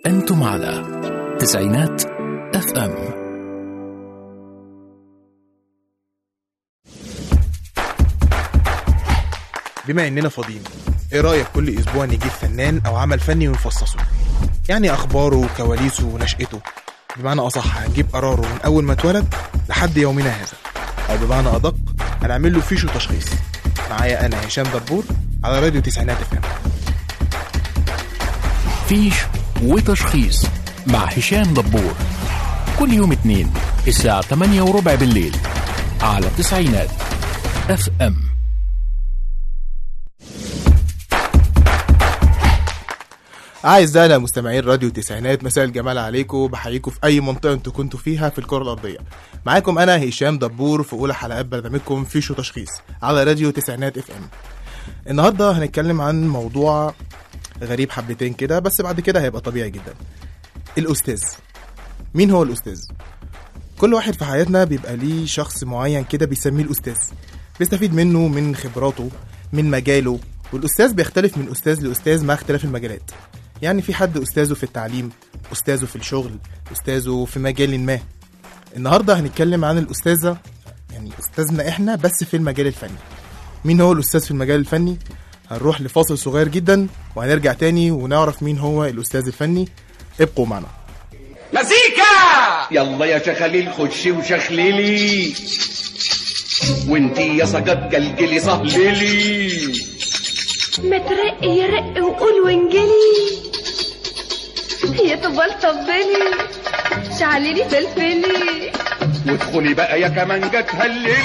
أنتم على تسعينات اف ام بما اننا فاضيين ايه رايك كل اسبوع نجيب فنان او عمل فني ونفصصه يعني اخباره وكواليسه ونشأته بمعنى اصح هنجيب قراره من اول ما اتولد لحد يومنا هذا او بمعنى ادق هنعمل له فيش وتشخيص معايا انا هشام دبور على راديو تسعينات اف ام فيش وتشخيص مع هشام دبور كل يوم اثنين الساعة 8 وربع بالليل على تسعينات اف ام أعزائنا مستمعين راديو تسعينات مساء الجمال عليكم بحييكم في أي منطقة أنتوا كنتوا فيها في الكرة الأرضية معاكم أنا هشام دبور في أولى حلقات برنامجكم فيش وتشخيص على راديو تسعينات اف ام النهاردة هنتكلم عن موضوع غريب حبتين كده بس بعد كده هيبقى طبيعي جدا الأستاذ مين هو الأستاذ؟ كل واحد في حياتنا بيبقى ليه شخص معين كده بيسميه الأستاذ بيستفيد منه من خبراته من مجاله والأستاذ بيختلف من أستاذ لأستاذ مع اختلاف المجالات يعني في حد أستاذه في التعليم أستاذه في الشغل أستاذه في مجال ما النهاردة هنتكلم عن الأستاذة يعني أستاذنا إحنا بس في المجال الفني مين هو الأستاذ في المجال الفني؟ هنروح لفاصل صغير جدا وهنرجع تاني ونعرف مين هو الأستاذ الفني ابقوا معنا مزيكا يلا يا شخاليل خشي وشخليلي وانتي يا سجاد جلجلي صهللي ما ترق يرق وقول وانجلي يا طبال طبلي شعللي فلفلي وادخلي بقى يا كمانجة تهللي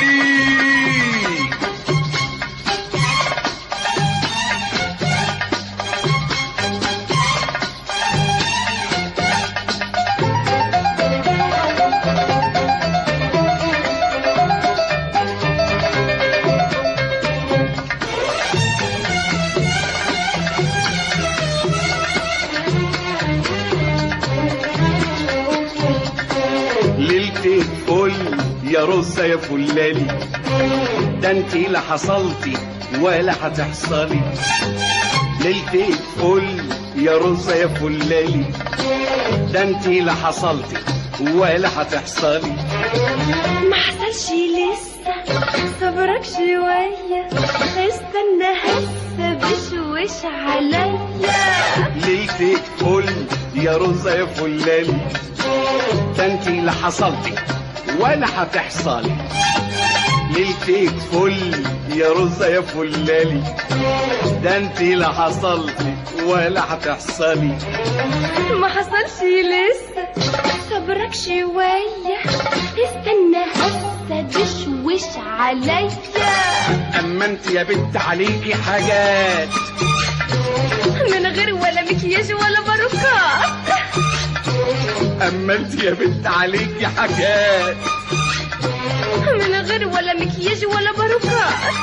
ليلتك فل يا رصة يا فلالي ده انتي لا حصلتي ولا هتحصلي ليلتك فل يا رصة يا فلالي ده انتي لا حصلتي ولا هتحصلي ما حصلش لسه صبرك شوية استنى هسه بشوش عليا ليلتك فل يا رزة يا فلالي ده انتي لا حصلتي ولا هتحصلي ليلتك فل يا رزة يا فلالي ده انتي لا حصلتي ولا هتحصلي ما حصلش لسه صبرك شوية استنى هسه بشوش عليا اما انت يا بنت عليكي حاجات من غير ولا مكياج ولا باروكات اما انت يا بنت عليكي حاجات من غير ولا مكياج ولا باروكات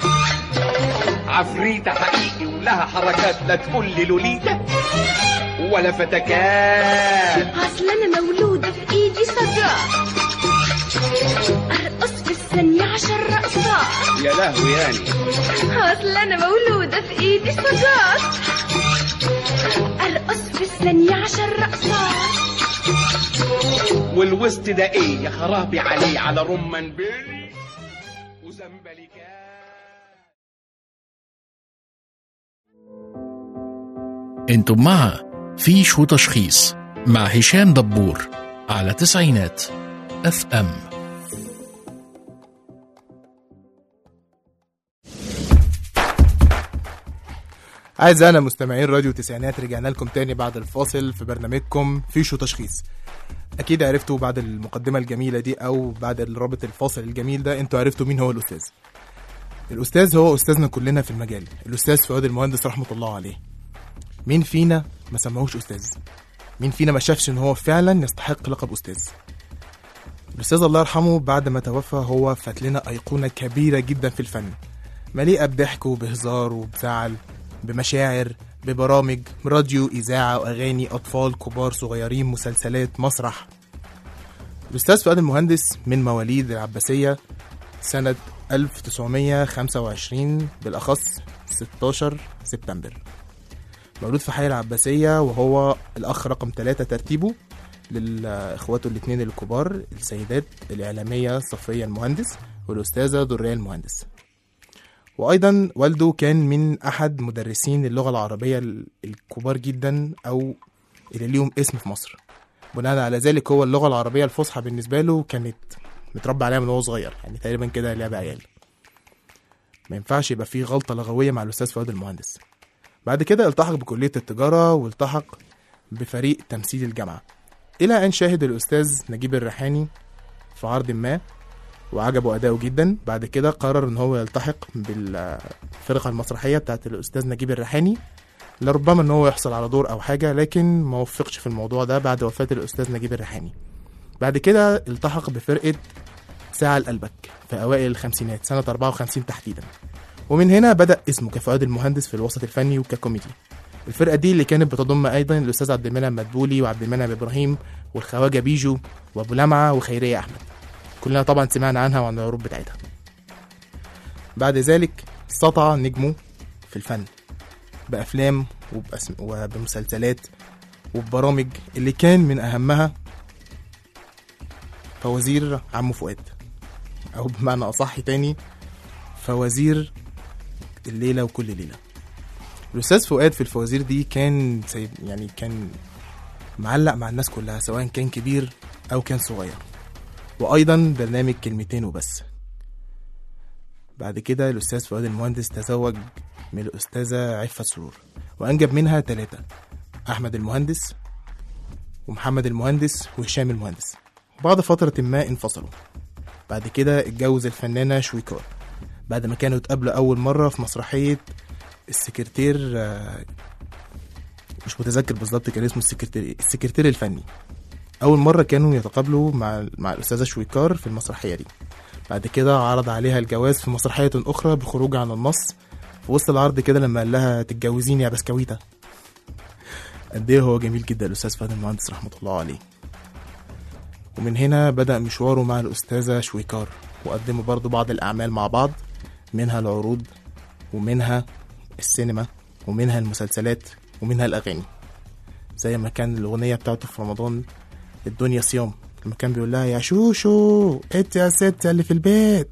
عفريتة حقيقي ولها حركات لا تقول لي لوليتا ولا فتكات اصل انا مولودة في ايدي صدى ارقص في الثانية عشر رقصات يا لهوي يعني اصل انا مولودة في ايدي صدى ارقص في الثانية عشر رقصات والوسط ده ايه يا خرابي عليه على رمان بيري وزنبلكات انتم مع فيش وتشخيص مع هشام دبور على تسعينات اف ام أعزائنا مستمعين راديو تسعينات رجعنا لكم تاني بعد الفاصل في برنامجكم فيشو تشخيص أكيد عرفتوا بعد المقدمة الجميلة دي أو بعد الرابط الفاصل الجميل ده أنتوا عرفتوا مين هو الأستاذ الأستاذ هو أستاذنا كلنا في المجال الأستاذ فؤاد المهندس رحمة الله عليه مين فينا ما سماهوش أستاذ مين فينا ما شافش إن هو فعلا يستحق لقب أستاذ الأستاذ الله يرحمه بعد ما توفى هو فات لنا أيقونة كبيرة جدا في الفن مليئة بضحك وبهزار وبزعل بمشاعر ببرامج راديو إذاعة وأغاني أطفال كبار صغيرين مسلسلات مسرح الأستاذ فؤاد المهندس من مواليد العباسية سنة 1925 بالأخص 16 سبتمبر مولود في حي العباسية وهو الأخ رقم ثلاثة ترتيبه لإخواته الاثنين الكبار السيدات الإعلامية صفية المهندس والأستاذة درية المهندس وأيضا والده كان من أحد مدرسين اللغة العربية ال- الكبار جدا أو اللي ليهم اسم في مصر بناء على ذلك هو اللغة العربية الفصحى بالنسبة له كانت متربى عليها من وهو صغير يعني تقريبا كده لعب عيال ما ينفعش يبقى فيه غلطة لغوية مع الأستاذ فؤاد المهندس بعد كده التحق بكلية التجارة والتحق بفريق تمثيل الجامعة إلى أن شاهد الأستاذ نجيب الريحاني في عرض ما وعجبه أداؤه جدا بعد كده قرر إن هو يلتحق بالفرقة المسرحية بتاعت الأستاذ نجيب الريحاني لربما إن هو يحصل على دور أو حاجة لكن ما وفقش في الموضوع ده بعد وفاة الأستاذ نجيب الريحاني بعد كده التحق بفرقة ساعة لقلبك في أوائل الخمسينات سنة 54 تحديدا ومن هنا بدأ اسمه كفؤاد المهندس في الوسط الفني وككوميدي الفرقة دي اللي كانت بتضم أيضا الأستاذ عبد المنعم مدبولي وعبد المنعم إبراهيم والخواجة بيجو وأبو لمعة وخيرية أحمد كلنا طبعا سمعنا عنها وعن العروض بتاعتها بعد ذلك سطع نجمه في الفن بأفلام وبأسم... وبمسلسلات وببرامج اللي كان من أهمها فوازير عمو فؤاد أو بمعنى أصح تاني فوازير الليلة وكل ليلة الأستاذ فؤاد في الفوازير دي كان سيد يعني كان معلق مع الناس كلها سواء كان كبير أو كان صغير وأيضا برنامج كلمتين وبس بعد كده الأستاذ فؤاد المهندس تزوج من الأستاذة عفة سرور وأنجب منها ثلاثة أحمد المهندس ومحمد المهندس وهشام المهندس بعد فترة ما انفصلوا بعد كده اتجوز الفنانة شويكار بعد ما كانوا اتقابلوا أول مرة في مسرحية السكرتير آه، مش متذكر بالظبط كان اسمه السكرتير السكرتير الفني أول مرة كانوا يتقابلوا مع مع الأستاذة شويكار في المسرحية دي بعد كده عرض عليها الجواز في مسرحية أخرى بالخروج عن النص في وسط العرض كده لما قال لها تتجوزيني يا بسكويتة قد ايه هو جميل جدا الأستاذ فهد المهندس رحمة الله عليه ومن هنا بدأ مشواره مع الأستاذة شويكار وقدموا برضو بعض الأعمال مع بعض منها العروض ومنها السينما ومنها المسلسلات ومنها الأغاني زي ما كان الأغنية بتاعته في رمضان الدنيا صيام لما كان بيقول لها يا شوشو انت يا ست اللي في البيت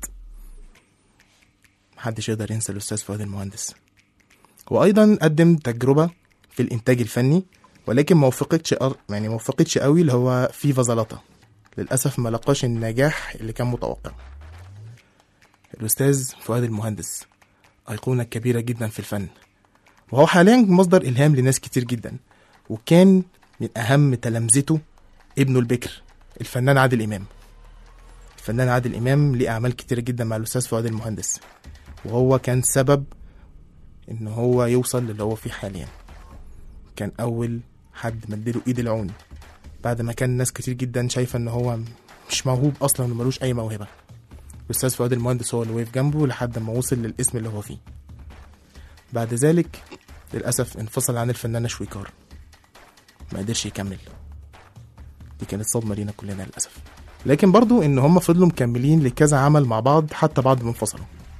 محدش يقدر ينسى الأستاذ فؤاد المهندس وأيضا قدم تجربة في الإنتاج الفني ولكن ما وفقتش أر- يعني ما وفقتش قوي اللي هو في فازلاطة للأسف ما لقاش النجاح اللي كان متوقع الأستاذ فؤاد المهندس أيقونة كبيرة جدا في الفن وهو حاليا مصدر إلهام لناس كتير جدا وكان من أهم تلامذته ابنه البكر الفنان عادل إمام الفنان عادل إمام ليه أعمال كتير جدا مع الأستاذ فؤاد المهندس وهو كان سبب إن هو يوصل للي هو فيه حاليا كان أول حد مديله إيد العون بعد ما كان ناس كتير جدا شايفة إن هو مش موهوب أصلا وملوش أي موهبة الأستاذ فؤاد المهندس هو اللي وقف جنبه لحد ما وصل للاسم اللي هو فيه بعد ذلك للأسف انفصل عن الفنانة شويكار ما قدرش يكمل دي كانت صدمة لينا كلنا للأسف لكن برضو إن هم فضلوا مكملين لكذا عمل مع بعض حتى بعد ما انفصلوا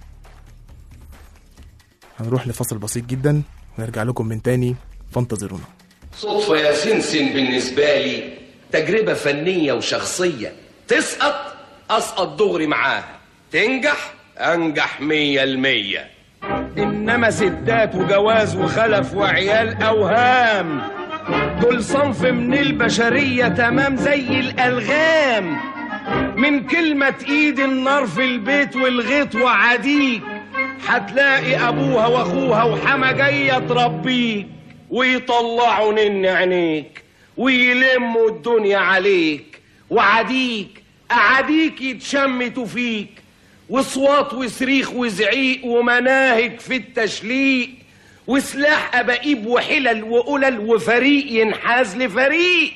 هنروح لفصل بسيط جدا ونرجع لكم من تاني فانتظرونا صدفة يا سنسن بالنسبة لي تجربة فنية وشخصية تسقط أسقط دغري معاها تنجح أنجح مية المية إنما ستات وجواز وخلف وعيال أوهام دول صنف من البشرية تمام زي الألغام من كلمة ايد النار في البيت والغيط وعديك هتلاقي ابوها واخوها وحما جاية تربيك ويطلعوا نن عينيك ويلموا الدنيا عليك وعديك اعاديك يتشمتوا فيك وصوات وصريخ وزعيق ومناهج في التشليق وسلاح أبائيب وحلل وقلل وفريق ينحاز لفريق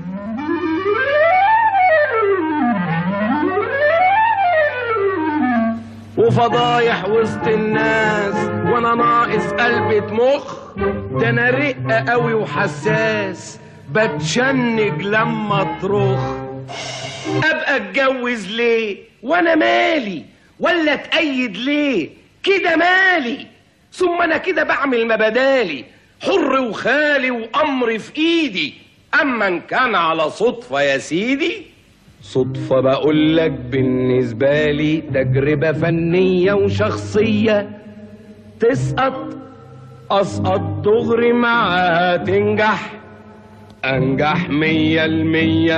وفضايح وسط الناس وانا ناقص قلبة مخ ده انا رقة قوي وحساس بتشنج لما ترخ ابقى اتجوز ليه وانا مالي ولا اتأيد ليه كده مالي ثم انا كده بعمل مبادالي حر وخالي وأمر في إيدي أما إن كان على صدفة يا سيدي صدفة بقول لك بالنسبة لي تجربة فنية وشخصية تسقط أسقط دغري معاها تنجح أنجح مية المية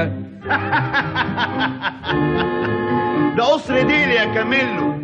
ده قصر ديل يا كاميلو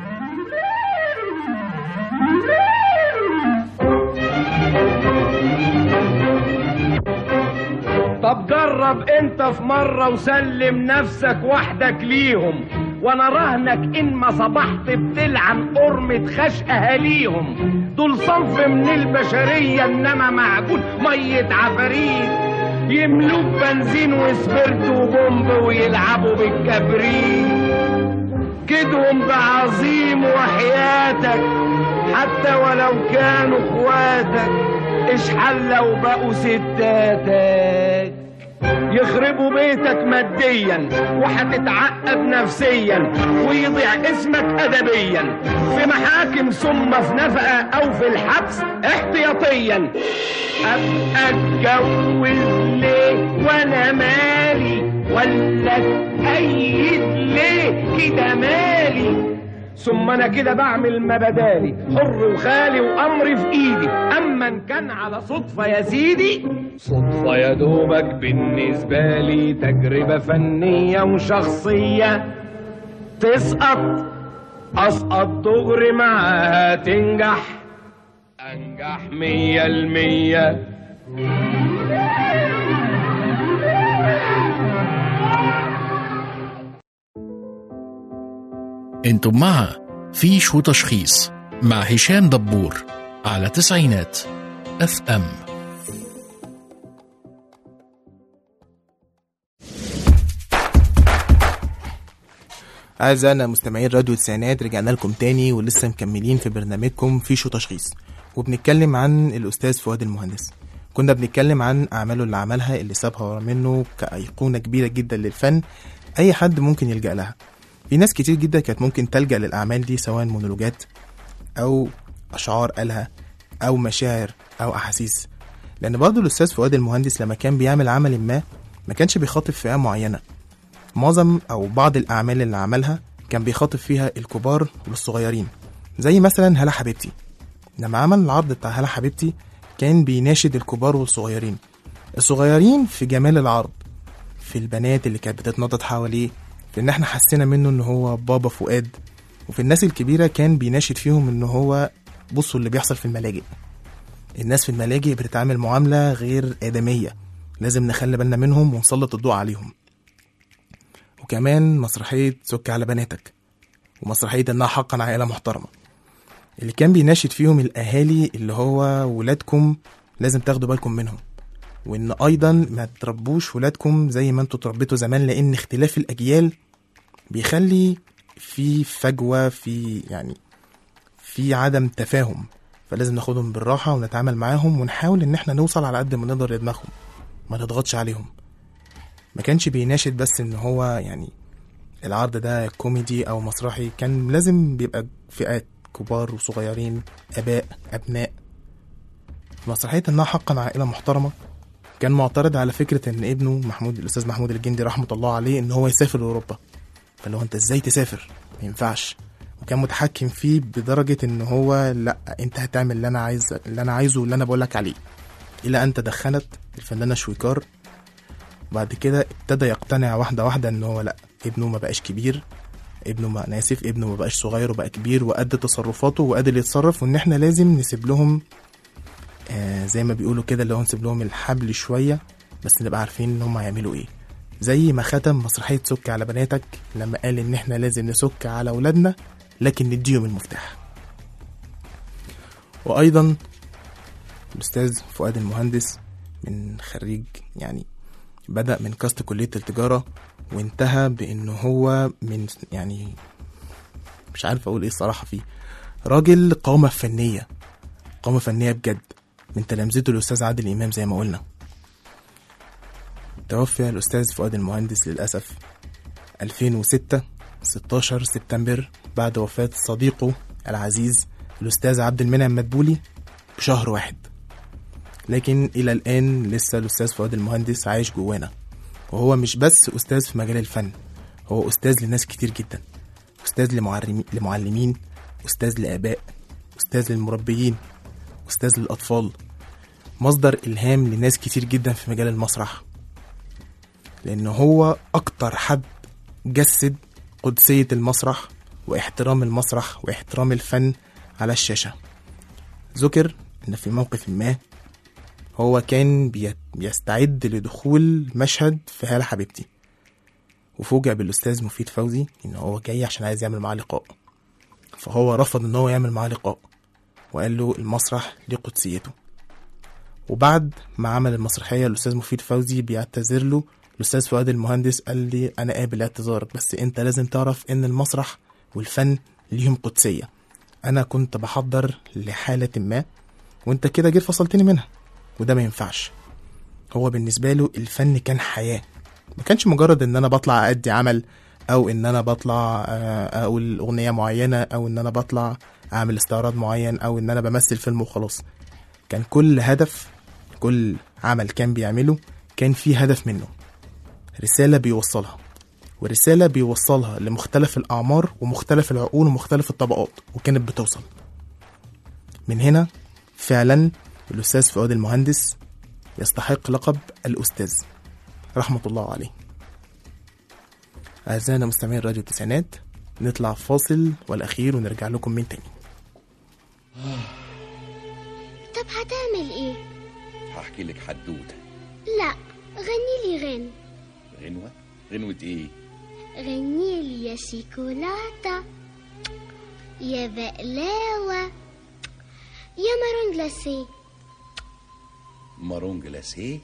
طب جرب انت في مرة وسلم نفسك وحدك ليهم وانا رهنك ان ما صبحت بتلعن قرمة خش اهاليهم دول صنف من البشرية انما معجون مية عفاريت يملوك بنزين وسبرت وبومب ويلعبوا بالكبريت كدهم ده عظيم وحياتك حتى ولو كانوا اخواتك اشحال لو بقوا ستاتك يخربوا بيتك ماديا وهتتعقد نفسيا ويضيع اسمك ادبيا في محاكم ثم في نفقه او في الحبس احتياطيا ابقى اتجوز ليه وانا مالي ولا اتأيد ليه كده مالي ثم انا كده بعمل ما بدالي حر وخالي وامري في ايدي اما ان كان على صدفه يا سيدي صدفه يا دوبك بالنسبه لي تجربه فنيه وشخصيه تسقط اسقط دغري معاها تنجح انجح مية المية انتم مع فيش وتشخيص مع هشام دبور على تسعينات اف ام أعزائنا مستمعين راديو التسعينات رجعنا لكم تاني ولسه مكملين في برنامجكم فيشو تشخيص وبنتكلم عن الأستاذ فؤاد المهندس كنا بنتكلم عن أعماله اللي عملها اللي سابها ورا منه كأيقونة كبيرة جدا للفن أي حد ممكن يلجأ لها في ناس كتير جدا كانت ممكن تلجأ للأعمال دي سواء مونولوجات أو أشعار قالها أو مشاعر أو أحاسيس لأن برضه الأستاذ فؤاد المهندس لما كان بيعمل عمل ما ما كانش بيخاطب فئة معينة معظم أو بعض الأعمال اللي عملها كان بيخاطب فيها الكبار والصغيرين زي مثلا هلا حبيبتي لما عمل العرض بتاع هلا حبيبتي كان بيناشد الكبار والصغيرين الصغيرين في جمال العرض في البنات اللي كانت بتتنطط حواليه في ان احنا حسينا منه ان هو بابا فؤاد وفي الناس الكبيرة كان بيناشد فيهم ان هو بصوا اللي بيحصل في الملاجئ الناس في الملاجئ بتتعامل معاملة غير آدمية لازم نخلي بالنا منهم ونسلط الضوء عليهم وكمان مسرحية سك على بناتك ومسرحية إنها حقا عائلة محترمة اللي كان بيناشد فيهم الأهالي اللي هو ولادكم لازم تاخدوا بالكم منهم وإن أيضا ما تربوش ولادكم زي ما انتوا تربيتوا زمان لأن اختلاف الأجيال بيخلي في فجوة في يعني في عدم تفاهم فلازم ناخدهم بالراحة ونتعامل معاهم ونحاول إن احنا نوصل على قد ما نقدر لدماغهم ما نضغطش عليهم ما كانش بيناشد بس ان هو يعني العرض ده كوميدي او مسرحي كان لازم بيبقى فئات كبار وصغيرين اباء ابناء في مسرحيه انها حقا عائله محترمه كان معترض على فكره ان ابنه محمود الاستاذ محمود الجندي رحمه الله عليه ان هو يسافر لاوروبا فاللي هو انت ازاي تسافر ما ينفعش وكان متحكم فيه بدرجه ان هو لا انت هتعمل اللي انا عايز اللي انا عايزه واللي انا بقولك عليه الى ان تدخلت الفنانه شويكار بعد كده ابتدى يقتنع واحده واحده ان هو لا ابنه ما بقاش كبير ابنه ما انا اسف ابنه ما بقاش صغير وبقى كبير وقد تصرفاته وقادر يتصرف وان احنا لازم نسيب لهم آه زي ما بيقولوا كده اللي هو نسيب لهم الحبل شويه بس نبقى عارفين ان هم هيعملوا ايه زي ما ختم مسرحيه سك على بناتك لما قال ان احنا لازم نسك على اولادنا لكن نديهم المفتاح وايضا الاستاذ فؤاد المهندس من خريج يعني بدأ من كاست كلية التجارة وانتهى بأنه هو من يعني مش عارف أقول إيه الصراحة فيه راجل قامة فنية قامة فنية بجد من تلامذته الأستاذ عادل إمام زي ما قلنا توفي الأستاذ فؤاد المهندس للأسف 2006 16 سبتمبر بعد وفاة صديقه العزيز الأستاذ عبد المنعم مدبولي بشهر واحد لكن إلى الآن لسه الأستاذ فؤاد المهندس عايش جوانا وهو مش بس أستاذ في مجال الفن هو أستاذ لناس كتير جدا أستاذ لمعلمين, لمعلمين أستاذ لآباء أستاذ للمربيين أستاذ للأطفال مصدر إلهام لناس كتير جدا في مجال المسرح لأن هو أكتر حد جسد قدسية المسرح واحترام المسرح واحترام الفن على الشاشة ذكر إن في موقف ما هو كان بي- بيستعد لدخول مشهد في هالة حبيبتي وفوجئ بالأستاذ مفيد فوزي إن هو جاي عشان عايز يعمل معاه لقاء فهو رفض إن هو يعمل معاه لقاء وقال له المسرح ليه قدسيته وبعد ما عمل المسرحية الأستاذ مفيد فوزي بيعتذر له الأستاذ فؤاد المهندس قال لي أنا قابل اعتذارك بس أنت لازم تعرف إن المسرح والفن ليهم قدسية أنا كنت بحضر لحالة ما وأنت كده جيت فصلتني منها وده ما ينفعش هو بالنسبة له الفن كان حياة ما كانش مجرد إن أنا بطلع أدي عمل أو إن أنا بطلع آه، أقول أغنية معينة أو إن أنا بطلع أعمل استعراض معين أو إن أنا بمثل فيلم وخلاص كان كل هدف كل عمل كان بيعمله كان فيه هدف منه رسالة بيوصلها ورسالة بيوصلها لمختلف الأعمار ومختلف العقول ومختلف الطبقات وكانت بتوصل من هنا فعلا الأستاذ فؤاد المهندس يستحق لقب الأستاذ رحمة الله عليه أعزائنا مستمعين راديو التسعينات نطلع فاصل والأخير ونرجع لكم من تاني طب هتعمل ايه؟ هحكي لك حدوته لا غني لي غن غنوة غنوة ايه غني لي يا شيكولاتة يا بقلاوة يا مارون جلاسيه مارون جلاسيه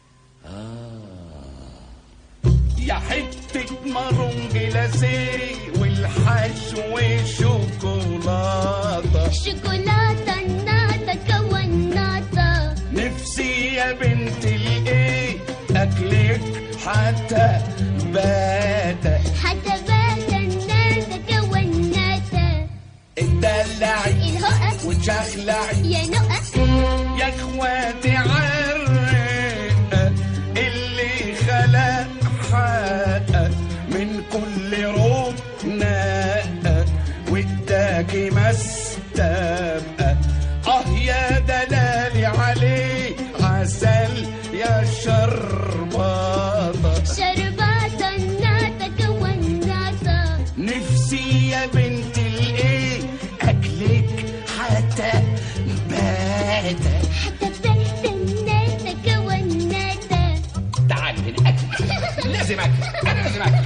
يا حتة مارون جلاسيه والحشو شوكولاتة شوكولاتة ناتا كوناتا نفسي يا بنت الايه اكلك حتى بات حتى باتا ناتا كوناتا اتدلعي الهقة وتشخلعي يا نقة يا اخواتي عالرقة اللي خلق حقق من كل ركنة واداكي مستبقى اه يا دلالي عليه عسل يا شرباطة شرباتا ناتا كوناتا نفسي يا بنت الايه اكلك حتى باتت حتى باتا ناتا كوناتا تعالي هنا أكل لازم أكل أنا لازم أكل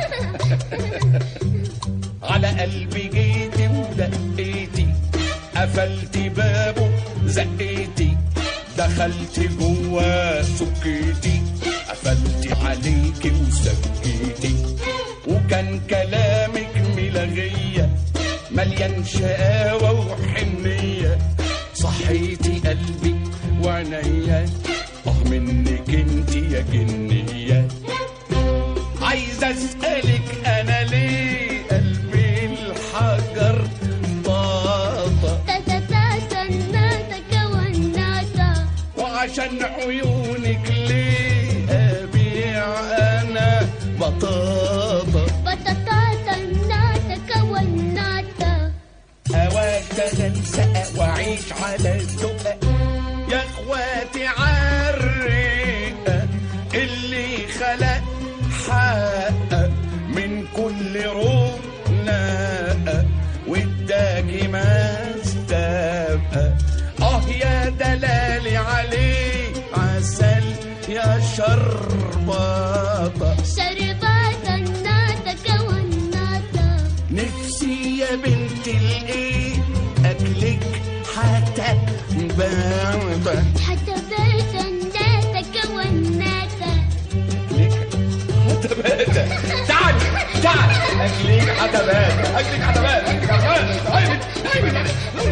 على قلبي جيتي ودقيتي قفلتي بابه زقيتي دخلت جوا سكيتي قفلتي عليكي وسكيتي وكان كلامك ملغية مليان شقاوة وحنية صحيتي قلبي وعينيا اه منك انت يا جنيه عايز اسالك انا ليه قلبي الحجر طاطا تاتا تاتا ناتا كوناتا وعشان عيونك ليه ابيع انا بطاطا بطاطا ناتا كوناتا هواك تنسى واعيش على الدقة يا اخواتي عالرقة اللي خلق حقق من كل ركنة واداكي ما استبقى اه يا دلالي عليه عسل يا شرباطة شرباتا ناتا كوناتا نفسي يا بنت الايه اكلك حتى بابا حتى باتا ناتا كوناتا حتى باتا تعال تعال اكلك حتى باتا اكلك حتى باتا اكلك حتى باتا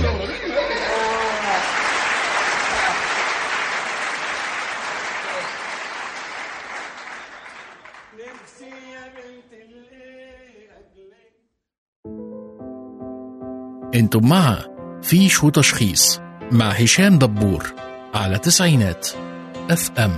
نفسي يا بنت الايه اكلك انتم مع فيش وتشخيص مع هشام دبور على تسعينات اف ام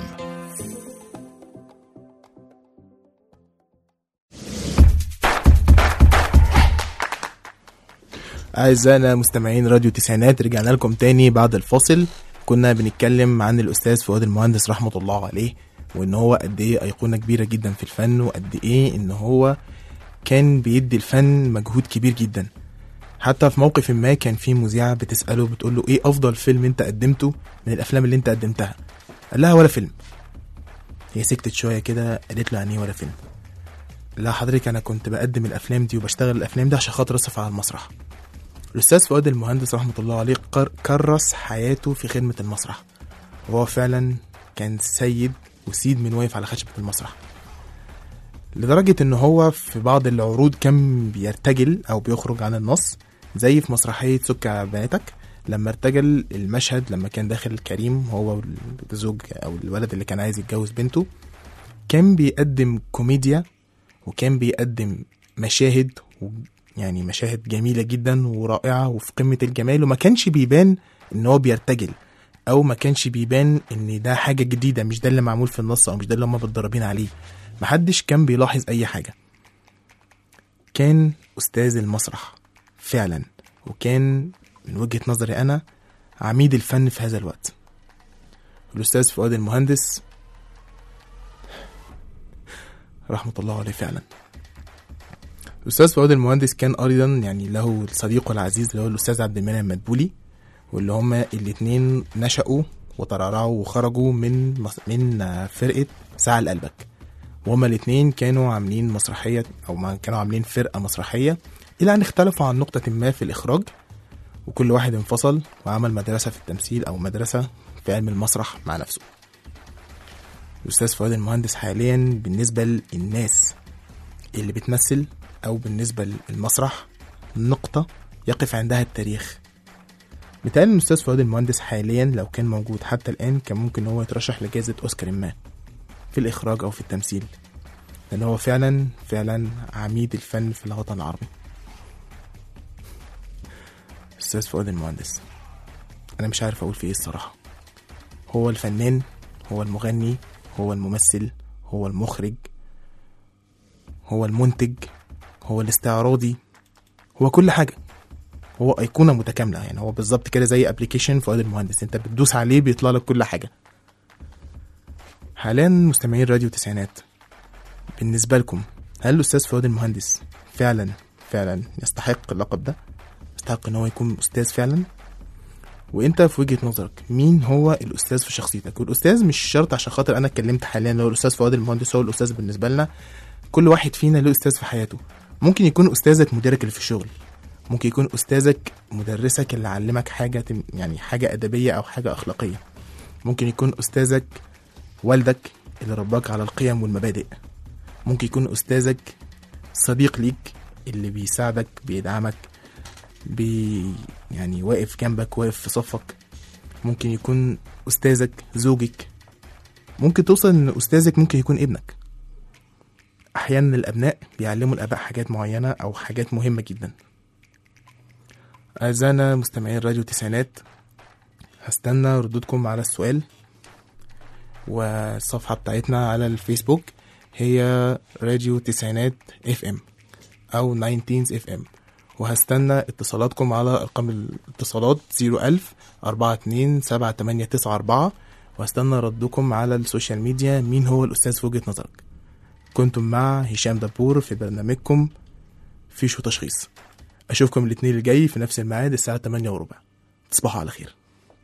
أعزائنا مستمعين راديو تسعينات رجعنا لكم تاني بعد الفاصل كنا بنتكلم عن الأستاذ فؤاد المهندس رحمة الله عليه وإن هو قد إيه أيقونة كبيرة جدا في الفن وقد إيه إن هو كان بيدي الفن مجهود كبير جدا حتى في موقف ما كان في مذيعة بتسأله بتقول له إيه أفضل فيلم أنت قدمته من الأفلام اللي أنت قدمتها قال لها ولا فيلم هي سكتت شوية كده قالت له يعني إيه ولا فيلم لا حضرتك أنا كنت بقدم الأفلام دي وبشتغل الأفلام دي عشان خاطر أصرف على المسرح الأستاذ فؤاد المهندس رحمة الله عليه قر- كرس حياته في خدمة المسرح وهو فعلا كان سيد وسيد من واقف على خشبة المسرح لدرجة إن هو في بعض العروض كان بيرتجل أو بيخرج عن النص زي في مسرحية سك على بناتك لما ارتجل المشهد لما كان داخل كريم هو الزوج أو الولد اللي كان عايز يتجوز بنته كان بيقدم كوميديا وكان بيقدم مشاهد و- يعني مشاهد جميلة جدا ورائعة وفي قمة الجمال وما كانش بيبان ان هو بيرتجل او ما كانش بيبان ان ده حاجة جديدة مش ده اللي معمول في النص او مش ده اللي هما متدربين عليه محدش كان بيلاحظ اي حاجة كان استاذ المسرح فعلا وكان من وجهة نظري انا عميد الفن في هذا الوقت الاستاذ فؤاد المهندس رحمة الله عليه فعلا الأستاذ فؤاد المهندس كان أيضا يعني له صديقه العزيز اللي هو الأستاذ عبد المنعم مدبولي واللي هما الاتنين نشأوا وترعرعوا وخرجوا من مس- من آه، فرقة ساعة لقلبك وهما الاتنين كانوا عاملين مسرحية أو ما كانوا عاملين فرقة مسرحية إلى أن اختلفوا عن نقطة ما في الإخراج وكل واحد انفصل وعمل مدرسة في التمثيل أو مدرسة في علم المسرح مع نفسه الأستاذ فؤاد المهندس حاليا بالنسبة للناس اللي بتمثل أو بالنسبة للمسرح نقطة يقف عندها التاريخ بتقال إن الأستاذ فؤاد المهندس حاليا لو كان موجود حتى الآن كان ممكن هو يترشح لجائزة أوسكار ما في الإخراج أو في التمثيل لأن هو فعلا فعلا عميد الفن في الوطن العربي أستاذ فؤاد المهندس أنا مش عارف أقول فيه إيه الصراحة هو الفنان هو المغني هو الممثل هو المخرج هو المنتج هو الاستعراضي هو كل حاجة هو أيقونة متكاملة يعني هو بالظبط كده زي ابلكيشن فؤاد المهندس انت بتدوس عليه بيطلع لك كل حاجة حاليا مستمعين راديو تسعينات بالنسبة لكم هل الأستاذ فؤاد المهندس فعلا فعلا يستحق اللقب ده يستحق ان هو يكون أستاذ فعلا وانت في وجهة نظرك مين هو الأستاذ في شخصيتك والأستاذ مش شرط عشان خاطر أنا اتكلمت حاليا لو الأستاذ فؤاد المهندس هو الأستاذ بالنسبة لنا كل واحد فينا له أستاذ في حياته ممكن يكون أستاذك مديرك اللي في الشغل ممكن يكون أستاذك مدرسك اللي علمك حاجة تم- يعني حاجة أدبية أو حاجة أخلاقية ممكن يكون أستاذك والدك اللي رباك على القيم والمبادئ ممكن يكون أستاذك صديق ليك اللي بيساعدك بيدعمك بي يعني واقف جنبك واقف في صفك ممكن يكون أستاذك زوجك ممكن توصل إن أستاذك ممكن يكون ابنك أحيانا الأبناء بيعلموا الآباء حاجات معينة أو حاجات مهمة جدا أعزائنا مستمعين راديو تسعينات هستنى ردودكم على السؤال والصفحة بتاعتنا على الفيسبوك هي راديو تسعينات اف ام أو 19 اف ام وهستنى اتصالاتكم على أرقام الاتصالات 01000 42 7894 وهستنى ردكم على السوشيال ميديا مين هو الأستاذ في وجهة نظرك كنتم مع هشام دبور في برنامجكم فيشو تشخيص أشوفكم الاثنين الجاي في نفس الميعاد الساعة 8 وربع تصبحوا على خير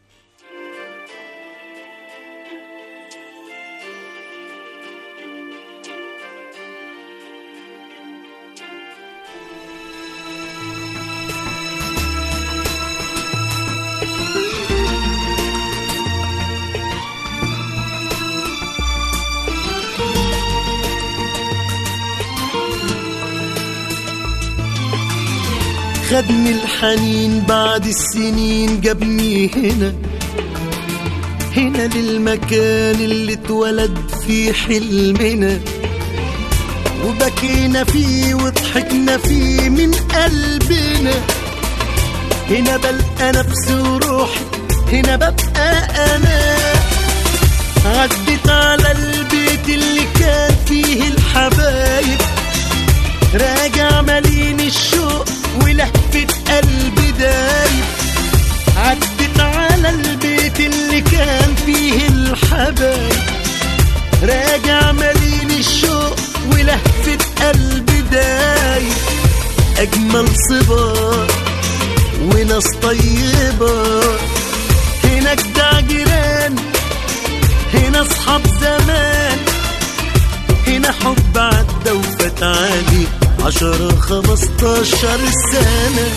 خدني الحنين بعد السنين جابني هنا هنا للمكان اللي اتولد فيه حلمنا وبكينا فيه وضحكنا فيه من قلبنا هنا بلقى نفسي وروحي هنا ببقى انا عدت على البيت اللي كان فيه الحبايب راجع مليان الشوق ولهفة قلبي دايب عدت على البيت اللي كان فيه الحبايب راجع مليان الشوق ولهفة قلبي دايب أجمل صبار وناس طيبة هنا جدع جيران هنا أصحاب زمان هنا حب عدى وفات علي عشرة خمستاشر سنة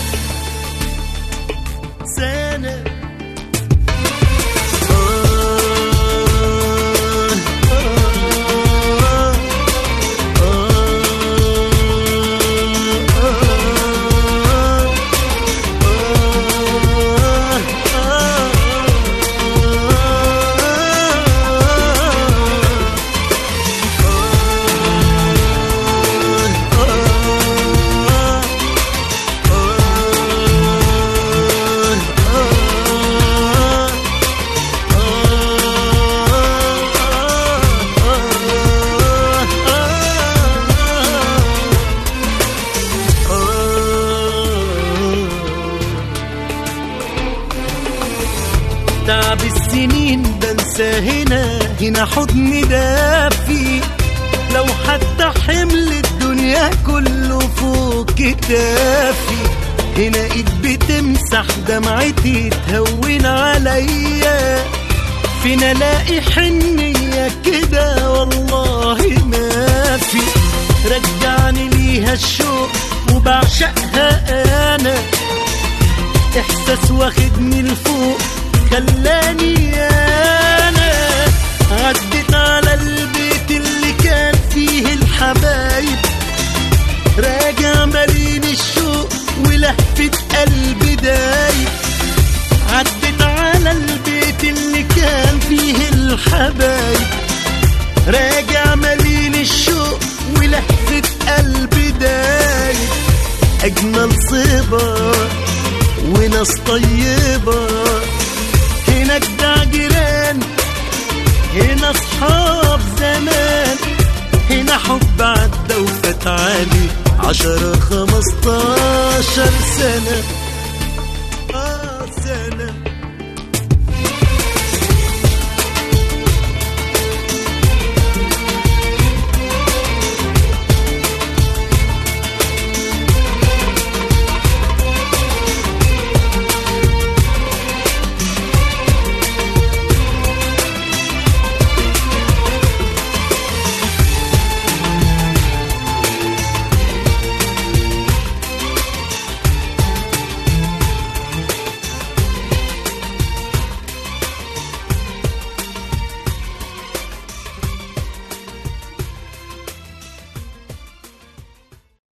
سنة تعب السنين بنسى هنا هنا حضن دافي لو حتى حمل الدنيا كله فوق كتافي هنا ايد بتمسح دمعتي تهون عليا فين الاقي حنية كده والله ما في رجعني ليها الشوق وبعشقها انا احساس واخدني لفوق خلاني انا عدت على البيت اللي كان فيه الحبايب راجع مليان الشوق ولهفة قلبي دايب عدت على البيت اللي كان فيه الحبايب راجع مليان الشوق ولهفة قلبي دايب أجمل صبار وناس طيبة هنا جدع جيران هنا أصحاب زمان هنا حب عدى وفات علي عشرة خمستاشر سنة